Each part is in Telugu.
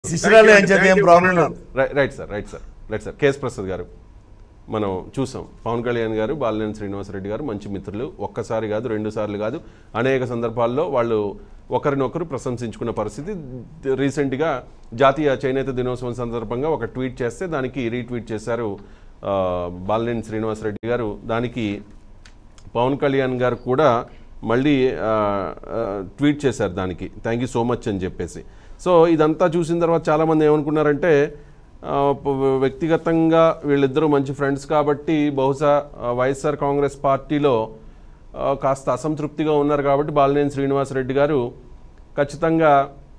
శిశురాలే అని చెప్పి ఏం ప్రాబ్లం లేదు రై- right sir right sir right sir KS Prasad గారు మనం చూసాం పవన్ కళ్యాణ్ గారు బాలినేని శ్రీనివాసరెడ్డి గారు మంచి మిత్రులు ఒక్కసారి కాదు రెండు సార్లు కాదు అనేక సందర్భాల్లో వాళ్ళు ఒకరినొకరు ప్రశంసించుకున్న పరిస్థితి రీసెంట్గా జాతీయ చేనేత దినోత్సవం సందర్భంగా ఒక ట్వీట్ చేస్తే దానికి రీట్వీట్ చేశారు ఆ, బాలినేని శ్రీనివాసరెడ్డి గారు దానికి పవన్ కళ్యాణ్ గారు కూడా మళ్ళీ ఆ, ఆ, ట్వీట్ చేశారు దానికి థ్యాంక్ యూ సో మచ్ అని చెప్పేసి సో ఇదంతా చూసిన తర్వాత చాలామంది ఏమనుకున్నారంటే ఆ, ప- వ్యక్తిగతంగా వీళ్ళిద్దరూ మంచి ఫ్రెండ్స్ కాబట్టి బహుశా ఆ, వైఎస్ఆర్ కాంగ్రెస్ పార్టీలో ఆ, కాస్త అసంతృప్తిగా ఉన్నారు కాబట్టి బాలినేని శ్రీనివాసరెడ్డి గారు ఖచ్చితంగా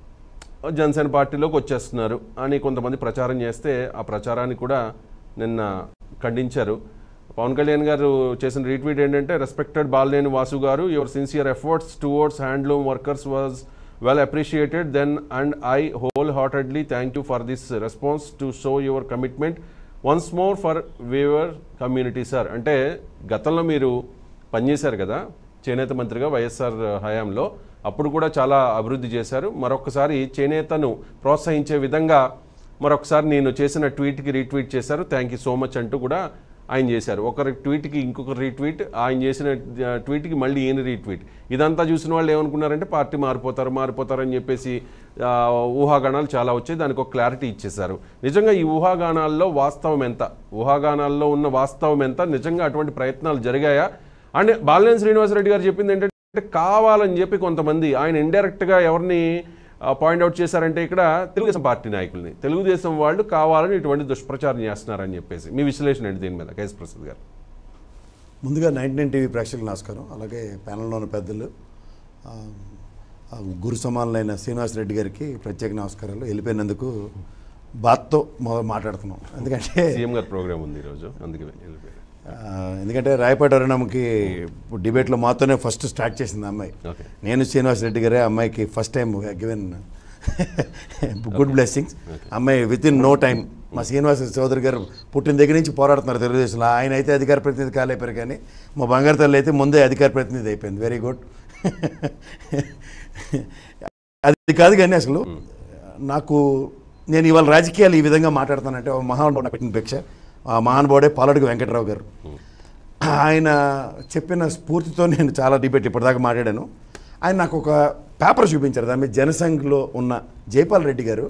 జనసేన పార్టీలోకి వచ్చేస్తున్నారు అని కొంతమంది ప్రచారం చేస్తే ఆ ప్రచారాన్ని కూడా నిన్న ఖండించారు పవన్ కళ్యాణ్ గారు చేసిన రీట్వీట్ ఏంటంటే రెస్పెక్టెడ్ బాలినేని వాసు గారు your sincere efforts towards handloom workers was well appreciated then and I wholeheartedly thank you for this response to show your commitment once more for weaver community sir అంటే గతంలో మీరు పనిచేశారు కదా చేనేత మంత్రిగా వైఎస్ఆర్ హయాంలో అప్పుడు కూడా చాలా అభివృద్ధి చేశారు మరొకసారి చేనేతను ప్రోత్సహించే విధంగా మరొకసారి నేను చేసిన ట్వీట్కి రీట్వీట్ చేశారు థ్యాంక్ యూ సో మచ్ అంటూ కూడా ఆయన చేశారు ఒకరి ట్వీట్కి ఇంకొక రీట్వీట్ ఆయన చేసిన ఆ, ట్వీట్కి మళ్ళీ ఈయన రీట్వీట్ ఇదంతా చూసిన వాళ్ళు ఏమనుకున్నారంటే పార్టీ మారిపోతారు మారిపోతారు అని చెప్పేసి ఆ, ఊహాగానాలు చాలా వచ్చాయి దానికి ఒక క్లారిటీ ఇచ్చేశారు నిజంగా ఈ ఊహాగానాల్లో వాస్తవం ఎంత ఊహాగానాల్లో ఉన్న వాస్తవం ఎంత నిజంగా అటువంటి ప్రయత్నాలు జరిగాయా అండ్ బాలినేని శ్రీనివాసరెడ్డి గారు చెప్పింది ఏంటంటే కావాలని చెప్పి కొంతమంది ఆయన ఇండైరెక్ట్గా ఎవరిని పాయింట్అవుట్ చేశారంటే ఇక్కడ తెలుగుదేశం పార్టీ నాయకుల్ని తెలుగుదేశం వాళ్ళు కావాలని ఇటువంటి దుష్ప్రచారం చేస్తున్నారని చెప్పేసి మీ విశ్లేషణ ఏంటి దీని మీద కేఎస్ ప్రసాద్ గారు ముందుగా నైన్టీ నైన్ టీవీ ప్రేక్షకులకు నమస్కారం అలాగే ప్యానల్లో ఉన్న పెద్దలు ఆ, ఆ గురు సమానులైన శ్రీనివాస్ రెడ్డి గారికి ప్రత్యేక నమస్కారాలు వెళ్ళిపోయినందుకు బాత్తో మొదలు మాట్లాడుతున్నాం ఎందుకంటే సీఎం గారి ప్రోగ్రామ్ ఉంది ఈరోజు అందుకే వెళ్ళిపోయారు ఆ, ఎందుకంటే రాయపాటి అరుణమ్మకి డిబేట్లో మాతోనే ఫస్ట్ స్టార్ట్ చేసింది ఆ అమ్మాయి ఓకే నేను శ్రీనివాస్ రెడ్డి గారే ఆ అమ్మాయికి first time given good blessings అమ్మాయి విత్ ఇన్ నో టైం మా శ్రీనివాస చౌదరి గారు పుట్టిన దగ్గర నుంచి పోరాడుతున్నారు తెలుగుదేశంలో ఆయన అయితే అధికార ప్రతినిధి కాలేపారు కానీ మా బంగారు తల్లి అయితే ముందే అధికార ప్రతినిధి అయిపోయింది వెరీ గుడ్ అది కాదు కానీ అసలు నాకు నేను ఇవాళ రాజకీయాలు ఈ విధంగా మాట్లాడతానంటే ఒక మహానుభావుడు నాకు పెట్టిన భిక్ష ఆ మహానుభావుడే పాలడుగు వెంకటరావు గారు ఆయన చెప్పిన స్ఫూర్తితో నేను చాలా డిబేట్ ఇప్పటిదాకా మాట్లాడాను ఆయన నాకు ఒక పేపర్ చూపించారు దాని మీద జనసంఘ్లో ఉన్న జైపాల్ రెడ్డి గారు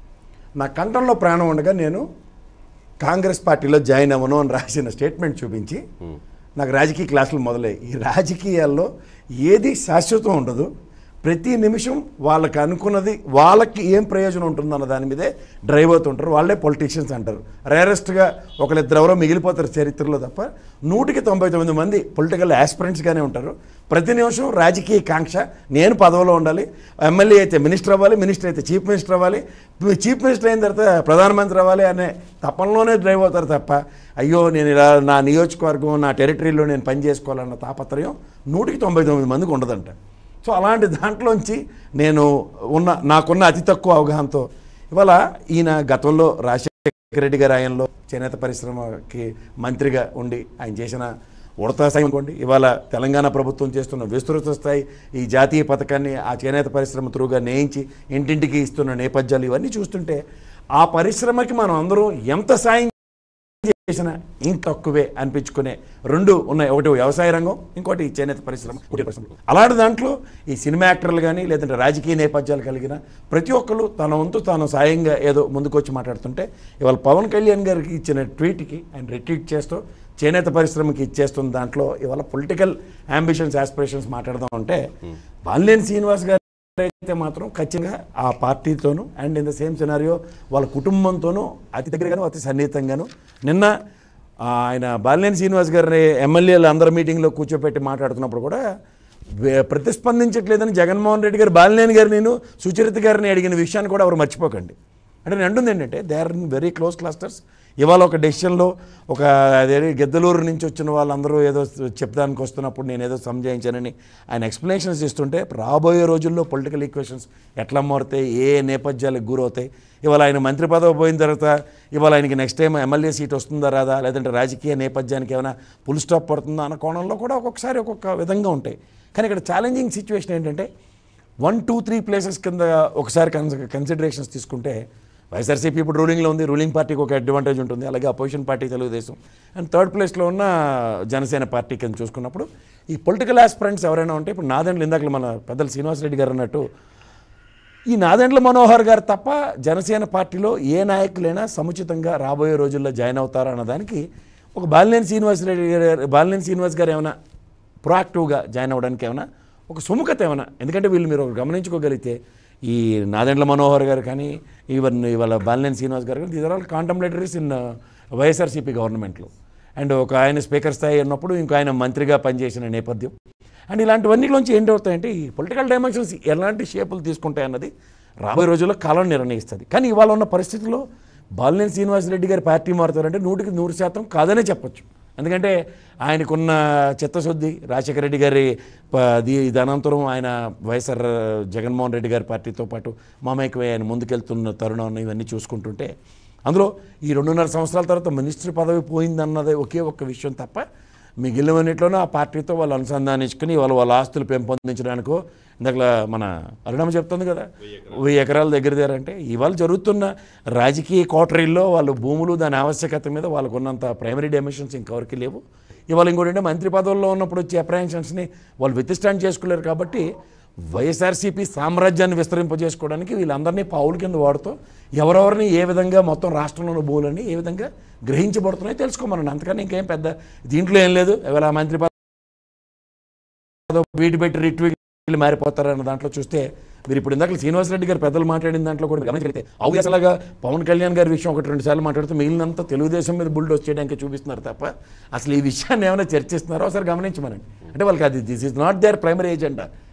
నా కంఠంలో ప్రాణం ఉండగా నేను కాంగ్రెస్ పార్టీలో జాయిన్ అవ్వను అని రాసిన స్టేట్మెంట్ చూపించి నాకు రాజకీయ క్లాసులు మొదలయ్యాయి ఈ రాజకీయాల్లో ఏది శాశ్వతం ఉండదు ప్రతి నిమిషం వాళ్ళకి అనుకున్నది వాళ్ళకి ఏం ప్రయోజనం ఉంటుందన్న దాని మీదే డ్రైవ్ అవుతుంటారు వాళ్ళే పొలిటీషియన్స్ అంటారు రేరెస్ట్గా ఒకళ్ళిద్దరు ఎవరో మిగిలిపోతారు చరిత్రలో తప్ప నూటికి తొంభై తొమ్మిది మంది పొలిటికల్ ఆస్పిరెంట్స్గానే ఉంటారు ప్రతి నిమిషం రాజకీయ కాంక్ష నేను పదవిలో ఉండాలి ఎమ్మెల్యే అయితే మినిస్టర్ అవ్వాలి మినిస్టర్ అయితే చీఫ్ మినిస్టర్ అవ్వాలి చీఫ్ మినిస్టర్ అయిన తర్వాత ప్రధానమంత్రి అవ్వాలి అనే తపనలోనే డ్రైవ్ అవుతారు తప్ప అయ్యో నేను ఇలా నా నియోజకవర్గం నా టెరిటరీలో నేను పని చేసుకోవాలన్న తాపత్రయం నూటికి తొంభై తొమ్మిది మందికి ఉండదంట సో అలాంటి దాంట్లోంచి నేను ఉన్న నాకున్న అతి తక్కువ అవగాహనతో ఇవాళ ఈయన గతంలో రాజశేఖర రెడ్డి గారి ఆయనలో చేనేత పరిశ్రమకి మంత్రిగా ఉండి ఆయన చేసిన ఉడతా సాయం అనుకోండి ఇవాళ తెలంగాణ ప్రభుత్వం చేస్తున్న విస్తృత స్థాయి ఈ జాతీయ పథకాన్ని ఆ చేనేత పరిశ్రమ త్రూగా నేయించి ఇంటింటికి ఇస్తున్న నేపథ్యాలు ఇవన్నీ చూస్తుంటే ఆ పరిశ్రమకి మనం అందరం ఎంత సాయం చేసిన ఇంక తక్కువే అనిపించుకునే రెండు ఉన్నాయి ఒకటి వ్యవసాయ రంగం ఇంకోటి ఈ చేనేత పరిశ్రమ కుటీర పరిశ్రమ అలాంటి దాంట్లో ఈ సినిమా యాక్టర్లు కానీ లేదంటే రాజకీయ నేపథ్యాలు కలిగిన ప్రతి ఒక్కరు తన వంతు తాను సాయంగా ఏదో ముందుకొచ్చి మాట్లాడుతుంటే ఇవాళ పవన్ కళ్యాణ్ గారికి ఇచ్చిన ట్వీట్కి ఆయన రిట్వీట్ చేస్తూ చేనేత పరిశ్రమకి ఇచ్చేస్తున్న దాంట్లో ఇవాళ పొలిటికల్ అంబిషన్స్ ఆస్పిరేషన్స్ మాట్లాడదాం అంటే బాలినేని శ్రీనివాస్ గారు అయితే మాత్రం ఖచ్చితంగా ఆ పార్టీతోనూ and in the same scenario వాళ్ళ కుటుంబంతోనూ అతి దగ్గరగాను అతి సన్నిహితంగాను నిన్న ఆ, ఆయన బాలినేని శ్రీనివాస్ గారిని ఎమ్మెల్యేలు అందరి మీటింగ్లో కూర్చోపెట్టి మాట్లాడుతున్నప్పుడు కూడా వే- ప్రతిస్పందించట్లేదని జగన్మోహన్ రెడ్డి గారు బాలినేని గారు నేను సుచరిత గారిని అడిగిన విషయాన్ని కూడా ఎవరు మర్చిపోకండి అంటే నేను అంటుంది ఏంటంటే they are in very close clusters ఇవాళ ఒక డెసిషన్లో ఒక అదే గిద్దలూరు నుంచి వచ్చిన వాళ్ళందరూ ఏదో చెప్పడానికి వస్తున్నప్పుడు నేను ఏదో సంజాయించానని ఆయన ఎక్స్ప్లెనేషన్స్ ఇస్తుంటే రాబోయే రోజుల్లో పొలిటికల్ ఈక్వేషన్స్ ఎట్లా మారుతాయి ఏ నేపథ్యాలకు గురవుతాయి ఇవాళ ఆయన మంత్రి పదవి పోయిన తర్వాత ఇవాళ ఆయనకి నెక్స్ట్ టైం ఎమ్మెల్యే సీట్ వస్తుందా రాదా లేదంటే రాజకీయ నేపథ్యానికి ఏమైనా ఫుల్ స్టాప్ పడుతుందా అన్న కోణంలో కూడా ఒక్కొక్కసారి ఒక్కొక్క విధంగా ఉంటాయి కానీ ఇక్కడ ఛాలెంజింగ్ సిచ్యువేషన్ ఏంటంటే వన్ టూ త్రీ ప్లేసెస్ కింద ఒకసారి కన్ కన్సిడరేషన్స్ తీసుకుంటే వైఎస్ఆర్సీపీ ఇప్పుడు రూలింగ్లో ఉంది రూలింగ్ పార్టీకి ఒక అడ్వాంటేజ్ ఉంటుంది అలాగే opposition party Telugu Desam and third ప్లేస్లో ఉన్న జనసేన పార్టీ కింద చూసుకున్నప్పుడు ఈ పొలిటికల్ ఆస్పిరెంట్స్ ఎవరైనా ఉంటే ఇప్పుడు నాదెండ్లు ఇందాక మన పెద్దలు శ్రీనివాసరెడ్డి గారు అన్నట్టు ఈ నాదెండ్ల మనోహర్ గారు తప్ప జనసేన పార్టీలో ఏ నాయకులైనా సముచితంగా రాబోయే రోజుల్లో జాయిన్ అవుతారా అన్నదానికి ఒక బాలినేని శ్రీనివాస్ రెడ్డి గారు బాలినేని శ్రీనివాస్ గారు ఏమైనా ప్రొయాక్టివ్గా జాయిన్ అవ్వడానికి ఏమైనా ఒక సుముఖత ఏమైనా ఎందుకంటే వీళ్ళు మీరు ఒకటి గమనించుకోగలిగితే ఈ నాదెండ్ల మనోహర్ గారు కానీ ఈవెన్ ఇవాళ బాలినేని శ్రీనివాస్ గారు కానీ these are all contemporaries in YSRCP గవర్నమెంట్లో అండ్ ఒక ఆయన స్పీకర్ స్థాయి ఉన్నప్పుడు ఇంకో ఆయన మంత్రిగా పనిచేసిన నేపథ్యం అండ్ ఇలాంటివన్నిటిలోంచి ఏంటి అవుతాయంటే ఈ పొలిటికల్ డైమెన్షన్స్ ఎలాంటి షేపులు తీసుకుంటాయి అన్నది రాబోయే రోజుల్లో కాలం నిర్ణయిస్తుంది కానీ ఇవాళ ఉన్న పరిస్థితుల్లో బాలినేని శ్రీనివాసరెడ్డి గారి పార్టీ మారుతారంటే నూటికి నూరు శాతం కాదనే చెప్పొచ్చు ఎందుకంటే ఆయనకున్న చిత్తశుద్ధి రాజశేఖర రెడ్డి గారి ప- ది- దానంతరం ఆయన వైఎస్ఆర్ జగన్మోహన్ రెడ్డి గారి పార్టీతో పాటు మామయ్యకమై ఆయన ముందుకెళ్తున్న తరుణం ఇవన్నీ చూసుకుంటుంటే అందులో ఈ రెండున్నర సంవత్సరాల తర్వాత మినిస్టర్ పదవి పోయిందన్నది ఒకే ఒక్క విషయం తప్ప మిగిలినవన్నిట్లోనూ ఆ పార్టీతో వాళ్ళు అనుసంధానించుకుని వాళ్ళు వాళ్ళ ఆస్తులు పెంపొందించడానికో ఇందాక మన అరుణమ్మ చెప్తుంది కదా వెయ్యి ఎకరాల దగ్గర దగ్గర అంటే ఇవాళ జరుగుతున్న రాజకీయ కోటరీల్లో వాళ్ళు భూములు దాని ఆవశ్యకత మీద వాళ్ళకు ఉన్నంత ప్రైమరీ డైమెన్షన్స్ ఇంకెవరికి లేవు ఇవాళ ఇంకోటి అంటే మంత్రి పదవుల్లో ఉన్నప్పుడు వచ్చే అప్రహెన్షన్స్ని వాళ్ళు విత్స్టాండ్ చేసుకోలేరు కాబట్టి వైఎస్ఆర్సీపీ సామ్రాజ్యాన్ని విస్తరింపజేసుకోవడానికి వీళ్ళందరినీ పావుల కింద వాడుతూ ఎవరెవరిని ఏ విధంగా మొత్తం రాష్ట్రంలోని భూములని ఏ విధంగా గ్రహించబడుతున్నాయో తెలుసుకోమనండి అంతకని ఇంకేం పెద్ద దీంట్లో ఏం లేదు ఎవరు ఆ మంత్రి పదవి వీటి పెట్టి రిట్వీట్లు మారిపోతారన్న దాంట్లో చూస్తే మీరు ఇప్పుడు ఇందాక శ్రీనివాసరెడ్డి గారు పెద్దలు మాట్లాడిన దాంట్లో కూడా గమనించగలిగితే అసలుగా పవన్ కళ్యాణ్ గారి విషయం ఒకటి రెండు సార్లు మాట్లాడుతూ మిగిలినంత తెలుగుదేశం మీద బుల్డోస్ చేయడానికి చూపిస్తున్నారు తప్ప అసలు ఈ విషయాన్ని ఏమైనా చర్చిస్తున్నారో ఒకసారి గమనించమనండి అంటే వాళ్ళకి అది this is not their primary agenda